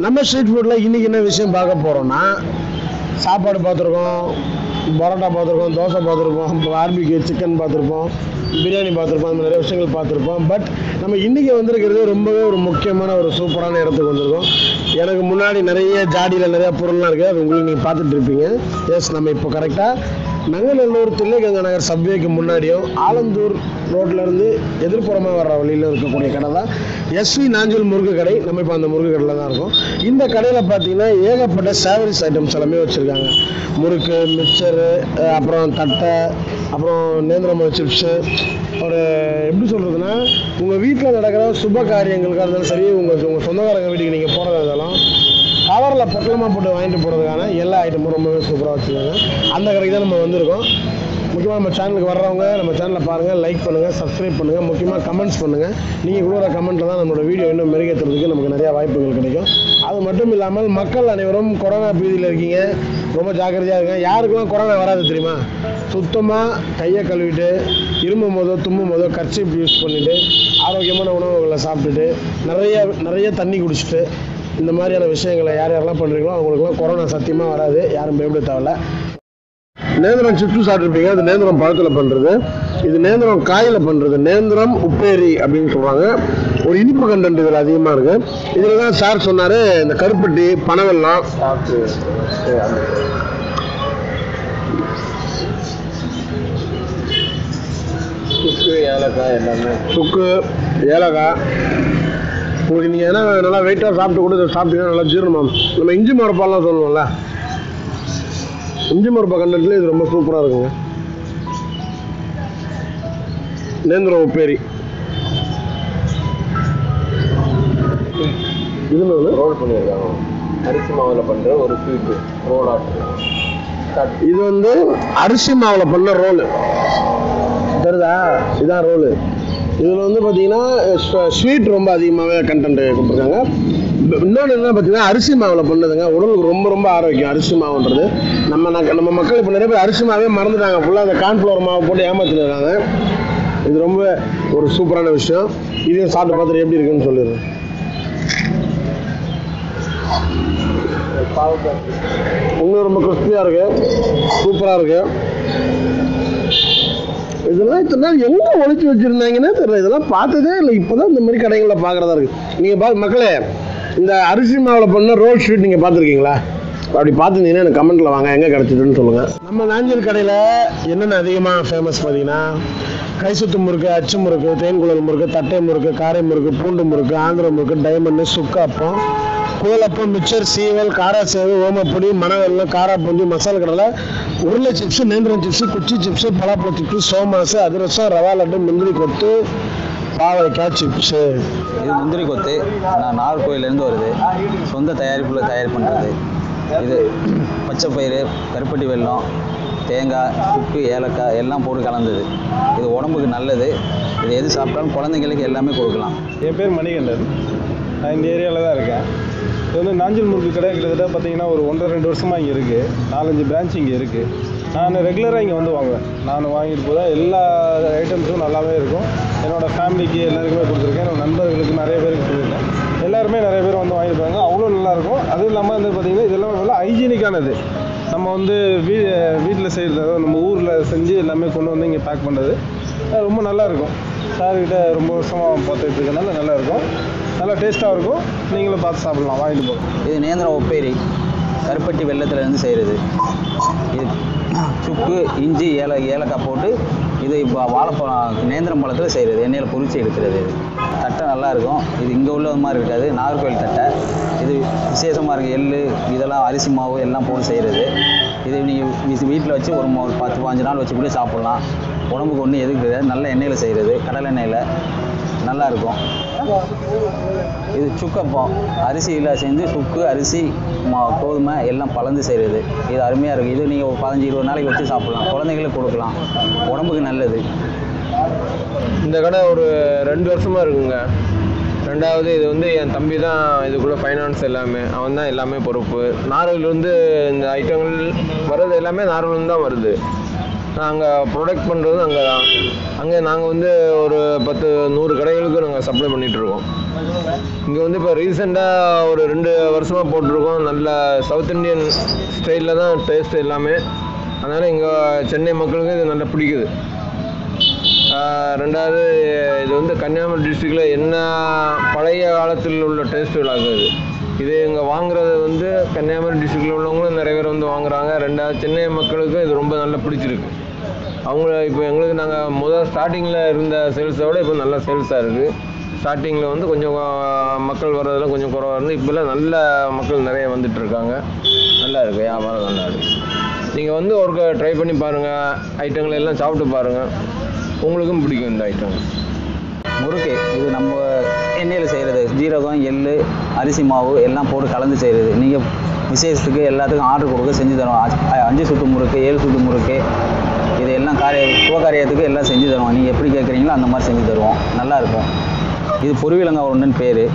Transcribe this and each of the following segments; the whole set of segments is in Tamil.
நம்ம ஸ்ட்ரீட் ஃபுட்டில் இன்றைக்கி என்ன விஷயம் பார்க்க போகிறோம்னா சாப்பாடு பார்த்துருக்கோம் பரோட்டா பார்த்துருக்கோம் தோசை பார்த்துருப்போம் பார்பிக்யூ சிக்கன் பார்த்துருப்போம் பிரியாணி பார்த்துருப்போம் அந்த மாதிரி நிறைய விஷயங்கள் பார்த்துருப்போம் பட் நம்ம இன்றைக்கி வந்திருக்கிறது ரொம்பவே ஒரு முக்கியமான ஒரு சூப்பரான இடத்துக்கு வந்திருக்கோம் எனக்கு முன்னாடி நிறைய ஜாடியில் நிறைய பொருள்லாம் இருக்குது அது உங்களுக்கு நீங்கள் பார்த்துட்டு இருப்பீங்க எஸ் நம்ம இப்போ கரெக்டாக நங்கநல்லூர் தில்லைகங்கா நகர் சப்வேக்கு முன்னாடியும் ஆலந்தூர் ரோட்லேருந்து எதிர்ப்புறமாக வர்ற வழியில் இருக்கக்கூடிய கடை தான் எஸ்வி நாஞ்சல் முருகு கடை நம்ம இப்போ அந்த முருகு கடையில் தான் இருக்கோம் இந்த கடையில் பார்த்தீங்கன்னா ஏகப்பட்ட சேவரிஸ் ஐட்டம்ஸ் எல்லாமே வச்சுருக்காங்க முறுக்கு மிக்சரு அஹ் அப்புறம் தட்டை அப்புறம் நேந்திரமலை சிப்ஸு ஒரு எப்படி சொல்கிறதுனா உங்கள் வீட்டில் நடக்கிற சுப காரியங்களுக்காக இருந்தாலும் சரி உங்கள் உங்கள் சொந்தக்காரங்க வீட்டுக்கு நீங்கள் போகிறதா இருந்தாலும் கவரில் பொட்டலமாக போட்டு வாங்கிட்டு போகிறதுக்கான எல்லா ஐட்டமும் ரொம்பவே சூப்பராக வச்சுருக்காங்க அந்த கடைக்கு தான் நம்ம வந்திருக்கோம் முக்கியமாக நம்ம சேனலுக்கு வர்றவங்க நம்ம சேனலை பாருங்கள் லைக் பண்ணுங்கள் சப்ஸ்கிரைப் பண்ணுங்கள் முக்கியமாக கமெண்ட்ஸ் பண்ணுங்கள் நீங்கள் கொடுக்குற கமெண்ட்டில் தான் நம்மளோட வீடியோ இன்னும் மெருகேற்றுறதுக்கு நமக்கு நிறையா வாய்ப்புகள் கிடைக்கும் அது மட்டும் இல்லாமல் மக்கள் அனைவரும் கொரோனா பீதியில் இருக்கீங்க ரொம்ப ஜாக்கிரதையாக இருங்க யாருக்கெல்லாம் கொரோனா வராது தெரியுமா சுத்தமாக கையை கழுவிட்டு இருமும் போதோ தும்மும் போதோ கர்ச்சீப் யூஸ் பண்ணிவிட்டு ஆரோக்கியமான உணவுகளை சாப்பிட்டுட்டு நிறைய நிறைய தண்ணி குடிச்சிட்டு இந்த மாதிரியான விஷயங்களை யார் யாரெல்லாம் பண்ணுறீங்களோ அவங்களுக்குலாம் கொரோனா சத்தியமாக வராது யாரும் பயப்பட தேவையில்ல நேந்திரம் சிப்ஸ் சாப்பிட்ருப்பீங்க அது நேந்திரம் பழத்தில் பண்ணுறது இது நேந்திரம் காயில் பண்ணுறது நேந்திரம் உப்பேரி அப்படின்னு சொல்கிறாங்க ஒரு இனிப்பு கண்டென்ட் இதில் அதிகமாக இருக்குது இதில் தான் சார் சொன்னார் இந்த கருப்பட்டி பனவெல்லாம் சுக்கு ஏலக்காய் எல்லாமே சுக்கு ஏலக்காய் உங்களுக்கு நீங்கள் ஏன்னா நல்லா வெயிட்டாக சாப்பிட்டு கூட இதை சாப்பிட்டீங்கன்னா நல்லா ஜீரணமாகும் நம்ம இஞ்சி மரப்பாலாம் சொல்லுவோம்ல இஞ்சி மரப்பா கண்டென்ட்லேயே இது ரொம்ப சூப்பராக இருக்குங்க நேந்திரம் உப்பேரி இது என்னது? ரோல் பண்ணியிருக்காங்க அரிசி மாவில் பண்ணுற ஒரு ஸ்வீட்டு ரோல் ஆட்டு இது வந்து அரிசி மாவில் பண்ண ரோலு தெரியுதா இதான் ரோலு இதில் வந்து பார்த்தீங்கன்னா ஸ்வீட் ரொம்ப அதிகமாகவே கண்டென்ட் கொடுத்துருக்காங்க இன்னொன்று என்ன பார்த்தீங்கன்னா அரிசி மாவில் பண்ணதுங்க உடலுக்கு ரொம்ப ரொம்ப ஆரோக்கியம் அரிசி மாவுன்றது நம்ம நக்க- நம்ம மக்கள் இப்போ நிறைய பேர் அரிசி மாவே மறந்துட்டாங்க ஃபுல்லாக அந்த கார்ன்ஃப்ளவர் மாவு போட்டு ஏமாத்திட்டு இருக்காங்க இது ரொம்ப ஒரு சூப்பரான விஷயம் இதையும் சாப்பிட்டு பார்த்துட்டு எப்படி இருக்குன்னு சொல்லிடுறேன் இன்னும் ரொம்ப கிறிஸ்பியாக இருக்கு சூப்பராக இருக்கு இதெல்லாம் இத்தனை நாள் எங்கே ஒழிச்சு வச்சுருந்தாங்கன்னே தெரியல இதெல்லாம் பார்த்ததே இல்லை இப்போ தான் இந்த மாதிரி கடைகளில் பார்க்குறதா இருக்கு நீங்கள் பா மக்களே இந்த அரிசி மாவில் பண்ண ரோல் ஸ்வீட் நீங்கள் பார்த்துருக்கீங்களா அப்படி பார்த்துருந்தீங்கன்னா எனக்கு கமெண்ட்டில் வாங்க எங்கே கிடச்சிதுன்னு சொல்லுங்கள் நம்ம நாஞ்சல் கடையில் என்னென்ன அதிகமாக ஃபேமஸ் பார்த்தீங்கன்னா கைசுத்து முறுக்கு அச்சு முறுக்கு தேன்குழல் முறுக்கு தட்டை முறுக்கு காரை முறுக்கு பூண்டு முறுக்கு ஆந்திர முறுக்கு டைமண்டு சுக்காப்பம் கோலப்பம் மிச்சர் சீவல் காரா சேவு ஓமப்பொடி மணவெல்லம் காரா பூந்தி மசாலா கடலை உருளை சிப்ஸ் நேந்திரம் சிப்ஸ் குச்சி சிப்ஸ் பலாப்பழ சிப்ஸ் சோமாசு அதிரசம் ரவா லட்டு முந்திரி கொத்து பாவைக்காய் சிப்ஸு இது முந்திரி கொத்து நான் நாகர்கோயிலேருந்து வருது சொந்த தயாரிப்பில் தயார் பண்ணுறது இது பச்சை பயிறு கருப்பட்டி வெல்லம் தேங்காய் உப்பு ஏலக்காய் எல்லாம் போட்டு கலந்தது இது உடம்புக்கு நல்லது இது எது சாப்பிட்டாலும் குழந்தைங்களுக்கு எல்லாமே கொடுக்கலாம் என் பேர் மணிகண்டன் நான் இந்த ஏரியாவில் தான் இருக்கேன் இது வந்து நாஞ்சல் முறுக்கு கடை கிட்டத்தட்ட பார்த்தீங்கன்னா ஒரு ஒன்றரை ரெண்டு வருஷமாக இங்கே இருக்குது நாலஞ்சு பிரான்ச் இங்கே இருக்குது நான் ரெகுலராக இங்கே வந்து வாங்குவேன் நான் வாங்கிட்டு போகிறேன் எல்லா ஐட்டம்ஸும் நல்லாவே இருக்கும் என்னோட ஃபேமிலிக்கு எல்லாருக்குமே கொடுத்துருக்கேன் என்னோட நண்பர்களுக்கு நிறைய பேருக்கு கொடுத்துருக்கேன் எல்லாருமே நிறைய பேர் வந்து வாங்கிட்டு போகிறாங்க அவ்வளோ நல்லாயிருக்கும் அதுவும் இல்லாமல் வந்து பார்த்தீங்கன்னா இதெல்லாம் நல்லா ஹைஜீனிக்கானது நம்ம வந்து வீ வீட்டில் செய்கிறது அதாவது நம்ம ஊரில் செஞ்சு எல்லாமே கொண்டு வந்து இங்கே பேக் பண்ணுறது அது ரொம்ப நல்லா இருக்கும் சார்கிட்ட ரொம்ப வருஷமாக பார்த்துட்டு இருக்கனால நல்லா இருக்கும் நல்லா டேஸ்ட்டாக இருக்கும் நீங்களும் பார்த்து சாப்பிடலாம் வாங்கிட்டு போங்க இது நேந்திரம் உப்பேரி கருப்பட்டி வெள்ளத்துலேருந்து செய்கிறது இது சுக்கு இஞ்சி ஏல ஏலக்காய் போட்டு இது இப்போ வாழைப்பழம் நேந்திரம் பழத்தில் செய்கிறது எண்ணெயில் பொரிச்சு எடுக்கிறது இது தட்டை நல்லா இருக்கும் இது இங்கே உள்ள மாதிரி இருக்காது நாகர்கோவில் தட்டை இது விசேஷமாக இருக்குது எள்ளு இதெல்லாம் அரிசி மாவு எல்லாம் போட்டு செய்கிறது இது நீங்கள் வீட்டில் வச்சு ஒரு மு- ஒரு பத்து பாஞ்சு நாள் வச்சு கூட சாப்பிட்லாம் உடம்புக்கு ஒன்றும் எதுக்கு கிடையாது. நல்ல எண்ணெயில் செய்கிறது கடலை எண்ணெயில் நல்லா இருக்கும் இது சுக்கப்பம் அரிசியில் செஞ்சு சுக்கு அரிசி மா கோதுமை எல்லாம் கலந்து செய்கிறது இது அருமையாக இருக்குது இது நீங்கள் ஒரு பதினஞ்சு இருபது நாளைக்கு வச்சு சாப்பிட்லாம் குழந்தைங்களுக்கு கொடுக்கலாம் உடம்புக்கு நல்லது இந்த கடை ஒரு ரெண்டு வருஷமா இருக்குங்க ரெண்டாவது இது வந்து என் தம்பி தான் இதுக்குள்ள ஃபைனான்ஸ் எல்லாமே அவன் தான் எல்லாமே பொறுப்பு நார்வேலேருந்து இந்த ஐட்டங்கள் வர்றது எல்லாமே நார்வேலேருந்து தான் வருது நாங்கள் ப்ரொடக்ட் பண்ணுறதும் அங்கே தான் அங்கே நாங்கள் வந்து ஒரு பத்து நூறு கடைகளுக்கு நாங்கள் சப்ளை பண்ணிகிட்ருக்கோம் இங்கே வந்து இப்போ ரீசெண்டாக ஒரு ரெண்டு வருஷமாக போட்டிருக்கோம் நல்ல சவுத் இந்தியன் ஸ்டைலில் தான் டேஸ்ட் எல்லாமே அதனால் இங்கே சென்னை மக்களுக்கு இது நல்லா பிடிக்குது ஆஹ் ரெண்டாவது இது வந்து கன்னியாகுமரி டிஸ்ட்ரிக்டில் என்ன பழைய காலத்தில் உள்ள டேஸ்ட்டுகள் ஆகுது இது இங்கே வாங்குறது வந்து கன்னியாகுமரி டிஸ்ட்ரிக்டில் உள்ளவங்களும் நிறைய பேர் வந்து வாங்குறாங்க ரெண்டாவது சென்னை மக்களுக்கு இது ரொம்ப நல்லா பிடிச்சிருக்கு அவங்க இப்போ எங்களுக்கு நாங்கள் முதல் ஸ்டார்டிங்கில் இருந்த சேல்ஸை விட இப்போ நல்ல சேல்ஸாக இருக்குது ஸ்டார்டிங்கில் வந்து கொஞ்சம் ஆஹ், மக்கள் வர்றதெல்லாம் கொஞ்சம் குறவாக இருந்து இப்போல்லாம் நல்ல மக்கள் நிறைய வந்துட்டு இருக்காங்க நல்லா இருக்குது வியாபாரம் நல்லா இருக்குது நீங்கள் வந்து ஒரு ட்ரை பண்ணி பாருங்கள் ஐட்டங்களை எல்லாம் சாப்பிட்டு பாருங்கள் உங்களுக்கும் பிடிக்கும் இந்த ஐட்டம் முறுக்கு இது நம்ம எண்ணெயில் செய்கிறது ஜீரகம் எள் அரிசி மாவு எல்லாம் போட்டு கலந்து செய்கிறது நீங்கள் விசேஷத்துக்கு எல்லாத்துக்கும் ஆர்டர் கொடுக்க செஞ்சு தருவோம் அ- அஞ்சு சுட்டு முறுக்கு ஏழு சுட்டு முறுக்கு இது எல்லாம் காரிய சுபகாரியத்துக்கு எல்லாம் செஞ்சு தருவோம் நீங்கள் எப்படி கேட்குறீங்களோ அந்த மாதிரி செஞ்சு தருவோம் நல்லா இருக்கும் இது பொரிவிலங்காய் உருண்டைன்னு பேர்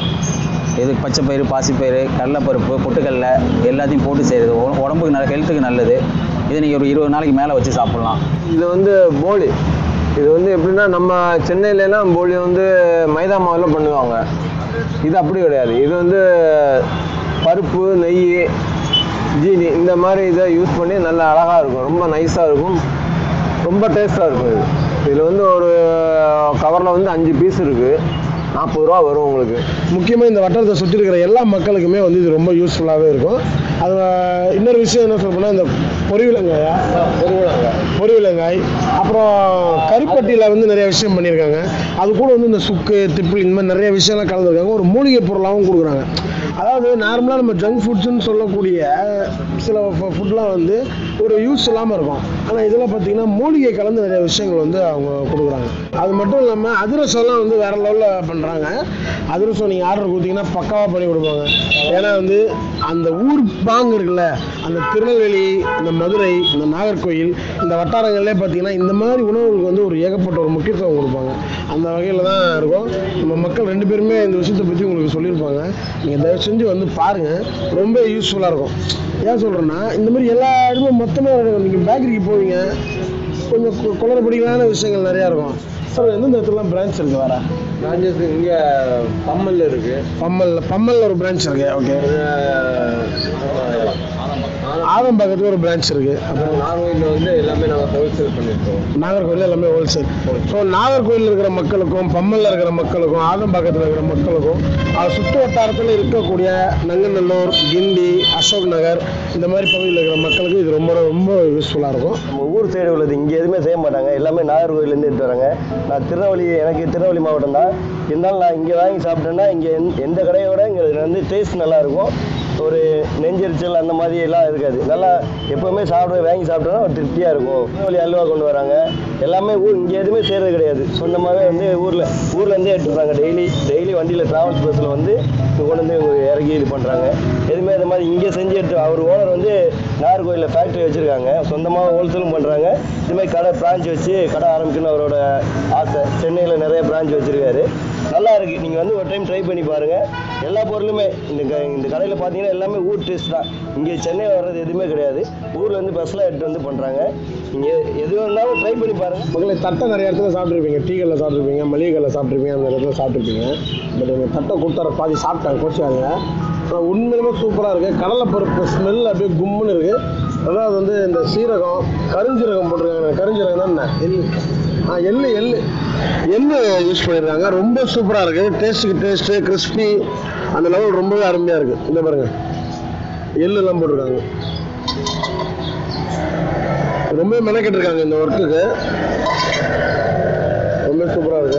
இது பச்சைப்பயிறு பாசிப்பயிறு கடலைப்பருப்பு பொட்டுக்கடலை எல்லாத்தையும் போட்டு செய்கிறது உ- உடம்புக்கு நல்ல ஹெல்த்துக்கு நல்லது இதை நீங்கள் ஒரு இருபது நாளைக்கு மேலே வச்சு சாப்பிட்லாம் இது வந்து போலி இது வந்து எப்படின்னா நம்ம சென்னையிலலாம் போலி வந்து மைதா மாவில் பண்ணுவாங்க இது அப்படி கிடையாது இது வந்து பருப்பு நெய் ஜீனி இந்த மாதிரி இதை யூஸ் பண்ணி நல்லா அழகாக இருக்கும் ரொம்ப நைஸாக இருக்கும் ரொம்ப டேஸ்ட்டாக இருக்கும் இது இதில் வந்து ஒரு கவரில் வந்து அஞ்சு பீஸ் இருக்குது நாற்பது ரூபா வரும் உங்களுக்கு முக்கியமாக இந்த வட்டாரத்தை சுற்றி இருக்கிற எல்லா மக்களுக்குமே வந்து இது ரொம்ப யூஸ்ஃபுல்லாகவே இருக்கும் அது அஹ், இன்னொரு விஷயம் என்ன சொல்லணும்னா இந்த பொரிவிலங்காயா பொரிவிலங்காய் அப்புறம் கருப்பட்டியில் வந்து நிறைய விஷயம் பண்ணியிருக்காங்க அது கூட வந்து இந்த சுக்கு திப்பிலி இந்த மாதிரி நிறைய விஷயம்லாம் கலந்துருக்காங்க ஒரு மூலிகை பொருளாகவும் கொடுக்குறாங்க அதாவது நார்மலாக நம்ம ஜங்க் ஃபுட்ஸ்னு சொல்லக்கூடிய சில ஃபுட்லாம் வந்து ஒரு யூஸ் இல்லாமல் இருக்கும் ஆனால் இதில் பார்த்தீங்கன்னா மூலிகை கலந்து நிறைய விஷயங்கள் வந்து அவங்க கொடுக்குறாங்க அது மட்டும் இல்லாமல் அதிரசம்லாம் வந்து வேறு லெவலில் பண்ணுறாங்க அதிரசம் நீங்கள் ஆர்டர் கொடுத்தீங்கன்னா பக்காவாக பண்ணி கொடுப்பாங்க ஏன்னா வந்து அந்த ஊர் பாங்கு இருக்குல்ல அந்த திருநெல்வேலி இந்த மதுரை இந்த நாகர்கோயில் இந்த வட்டாரங்கள்லேயே பார்த்தீங்கன்னா இந்த மாதிரி உணவுகளுக்கு வந்து ஒரு ஏகப்பட்ட ஒரு முக்கியத்துவம் கொடுப்பாங்க அந்த வகையில் தான் இருக்கும் நம்ம மக்கள் ரெண்டு பேருமே இந்த விஷயத்தை பற்றி உங்களுக்கு சொல்லியிருப்பாங்க நீங்கள் தயவு செஞ்சு வந்து பாருங்கள் ரொம்ப யூஸ்ஃபுல்லாக இருக்கும் ஏன் சொல்கிறேன்னா இந்த மாதிரி எல்லா இடமும் மொத்தமாக நீங்கள் பேக்கரிக்கு போவீங்க கொஞ்சம் கு- குளறுபடிகளான விஷயங்கள் நிறையா இருக்கும் சார் எந்தெந்த இடத்துலலாம் பிரான்ச் இருக்குது வேறு பிரான்ச்சஸ் இங்கே பம்மல்ல இருக்குது பம்மல்ல பம்மல்ல ஒரு பிரான்ச் இருக்குது ஓகே ஆதம்பாக்கத்தில் ஒரு பிரான்ச் இருக்குது அப்புறம் நாகர்கோயிலில் வந்து எல்லாமே நாங்கள் ஹோல்சேல் பண்ணியிருக்கோம் நாகர்கோயில் எல்லாமே ஹோல்சேல் ஸோ நாகர்கோயில் இருக்கிற மக்களுக்கும் பம்மல்ல இருக்கிற மக்களுக்கும் ஆதம்பாக்கத்தில் இருக்கிற மக்களுக்கும் அது சுற்று வட்டாரத்தில் இருக்கக்கூடிய நங்கநல்லூர் கிண்டி அசோக் நகர் இந்த மாதிரி பகுதியில் இருக்கிற மக்களுக்கு இது ரொம்ப ரொம்ப யூஸ்ஃபுல்லாக இருக்கும் நம்ம ஊர் சைடு உள்ளது இங்கே எதுவுமே செய்ய மாட்டாங்க எல்லாமே நாகர்கோவிலேருந்து எடுத்து வராங்க நான் திருநெல்வேலி எனக்கு திருநெல்வேலி மாவட்டம் தான் இருந்தாலும் நான் இங்கே வாங்கி சாப்பிட்டேன்னா இங்கே எந்த- எந்த கடையை விட இங்கே வந்து டேஸ்ட் நல்லா இருக்கும் ஒரு நெஞ்செரிச்சல் அந்த மாதிரி எல்லாம் இருக்காது நல்லா எப்போவுமே சாப்பிட வாங்கி சாப்பிட்டோன்னா ஒரு திருப்தியாக இருக்கும் திருநெல்வேலி அல்வா கொண்டு வராங்க எல்லாமே ஊர் இங்கே எதுவுமே செய்கிறது கிடையாது சொந்தமாகவே வந்து ஊரில் ஊர்லேருந்தே எடுத்து வராங்க டெய்லி டெய்லி வண்டியில் ட்ராவல்ஸ் பஸ்ஸில் வந்து இங்கே கொண்டு வந்து இவங்க இறக்கி இது பண்ணுறாங்க எதுவுமே இந்த மாதிரி இங்கே செஞ்சு எடுத்து அவர் ஓனர் வந்து நாகர்கோயிலில் ஃபேக்ட்ரி வச்சுருக்காங்க சொந்தமாக ஹோல்சேலும் பண்ணுறாங்க இதுமாதிரி கடை பிரான்ச் வச்சு கடை ஆரம்பிக்கணும்னு அவரோட ஆசை சென்னையில் நிறைய பிரான்ச் வச்சுருக்காரு நல்லா இருக்குது நீங்கள் வந்து ஒரு டைம் ட்ரை பண்ணி பாருங்கள் எல்லா பொருளுமே இந்த க இந்த கடையில் பார்த்தீங்கன்னா எல்லாமே ஊர் டேஸ்ட் தான் இங்கே சென்னையில் வர்றது எதுவுமே கிடையாது ஊரில் வந்து பஸ்ஸில் எடுத்து வந்து பண்ணுறாங்க நீங்கள் எது வேணாலும் ட்ரை பண்ணி பாருங்கள் மக்களை தட்டை நிறைய இடத்துல சாப்பிட்ருப்பீங்க டீ கல்ல சாப்பிட்ருப்பீங்க மளிகை கல்ல சாப்பிட்ருப்பீங்க அந்த இடத்துல சாப்பிட்ருப்பீங்க பட் இந்த தட்டை கொடுத்தார பாதி சாப்பிட்டாங்க கோச்சியாங்க ஆனால் உண்மையிலுமே சூப்பராக இருக்குது கடலைப்பருப்பு ஸ்மெல் அப்படியே கும்முன்னு இருக்குது அதாவது வந்து இந்த சீரகம் கருஞ்சீரகம் போட்டிருக்காங்க கருஞ்சீரகம் தான் என்ன எள்ளு ஆ எள்ளு எள்ளு எள்ளு யூஸ் பண்ணியிருக்காங்க ரொம்ப சூப்பராக இருக்குது டேஸ்ட்டுக்கு டேஸ்ட்டு கிறிஸ்பி அந்த லெவல் ரொம்பவே அருமையாக இருக்குது இந்த பாருங்கள் எள்ளுலாம் போட்டிருக்காங்க ரொம்ப மெனக்கெட்டு இருக்காங்க இந்த ஒர்க்குக்கு ரொம்ப சூப்பராக இருக்கு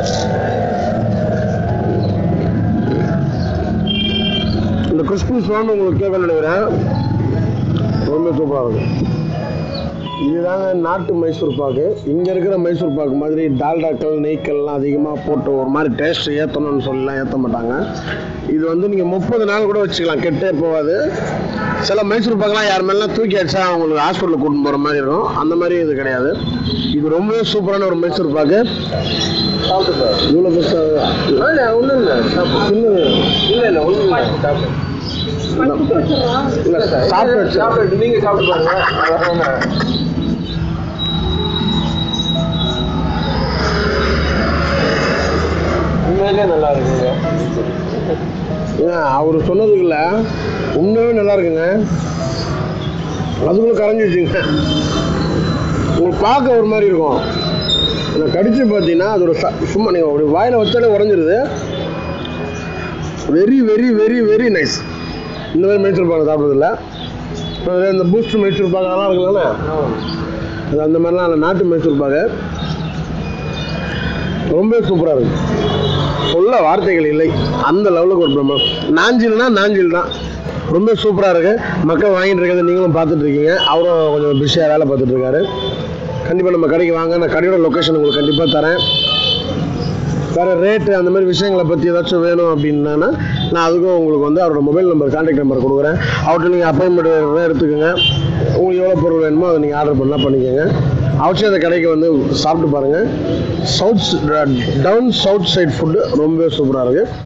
இந்த கிறிஸ்பி சவுண்ட் உங்களுக்கு கேட்க நினைக்கிறேன் ரொம்ப சூப்பராக இருக்கு இதுதாங்க நாட்டு மைசூர் பாக்கு இங்கே இருக்கிற மைசூர் பாக்கு மாதிரி டால்டாக்கள் நெய்க்கல்லாம் அதிகமாக போட்டு ஒரு மாதிரி டேஸ்ட் ஏற்றணும்னு சொல்லலாம் ஏற்ற மாட்டாங்க இது வந்து நீங்கள் முப்பது நாள் கூட வச்சுக்கலாம் கெட்டே போகாது சில மைசூர் பாக்கெல்லாம் யார் மேலாம் தூக்கி அடிச்சா அவங்களுக்கு ஹாஸ்பிட்டலுக்கு கூட்டின்னு போகிற மாதிரி இருக்கும் அந்த மாதிரி இது கிடையாது இது ரொம்பவே சூப்பரான ஒரு மைசூர் பாக்கு இவ்வளோ பெருசாக ஒன்றும் இல்லை சின்னது இல்லை இல்லை ஒன்றும் இல்லை சாப்பிட்டு இல்லை சாப்பிட்டு வச்சு சாப்பிட்டு நீங்கள் சாப்பிட்டு பாருங்க அழகான இந்த உண்மையிலே நல்லா இருக்குங்க ஏங்க அவர் சொன்னதுக்குள்ள உண்மையாகவே நல்லா இருக்குங்க அதுக்குள்ள கரைஞ்சிச்சுங்க உங்களுக்கு பார்க்க ஒரு மாதிரி இருக்கும் ஆனால் கடிச்சு பார்த்தீங்கன்னா அது ஒரு ச- சும்மா நீங்கள் ஒரு வாயில் வச்சாலே உடஞ்சிருது very very very very nice இந்த மாதிரி மைசூர் பாக்கு சாப்பிட்றதில்ல அப்புறம் இந்த பூஸ்ட் மைசூர் பாக்கு அதெல்லாம் இருக்குல்லண்ணே அது அந்த மாதிரிலாம் இல்லை நாட்டு மைசூர் பாக்கு ரொம்ப சூப்பராக இருக்கு சொல்ல வார்த்தைகள் இல்லை அந்த லெவலுக்கு ஒரு பிரம்மம் நாஞ்சில்னா நாஞ்சில் தான் ரொம்ப சூப்பராக இருக்கு மக்கள் வாங்கிட்டு இருக்கிறத நீங்களும் பார்த்துட்டு இருக்கீங்க அவரும் கொஞ்சம் பிஸியாக வேலை பார்த்துட்டு இருக்காரு கண்டிப்பாக நம்ம கடைக்கு வாங்க நான் கடையோட லொக்கேஷன் உங்களுக்கு கண்டிப்பாக தரேன் வேறு ரேட்டு அந்த மாதிரி விஷயங்களை பற்றி ஏதாச்சும் வேணும் அப்படின்னா நான் அதுக்கும் உங்களுக்கு வந்து அவரோட மொபைல் நம்பர் கான்டாக்ட் நம்பர் கொடுக்குறேன் அவர்கிட்ட நீங்கள் அப்பாயின்மெண்ட் எடுத்துக்கோங்க உங்களுக்கு எவ்வளோ பொருள் வேணுமோ அதை நீங்கள் ஆர்டர் பண்ணால் பண்ணிக்கோங்க அவசியம் அந்த கடைக்கு வந்து சாப்பிட்டு பாருங்கள் south town south side food ரொம்ப சூப்பராக இருக்குது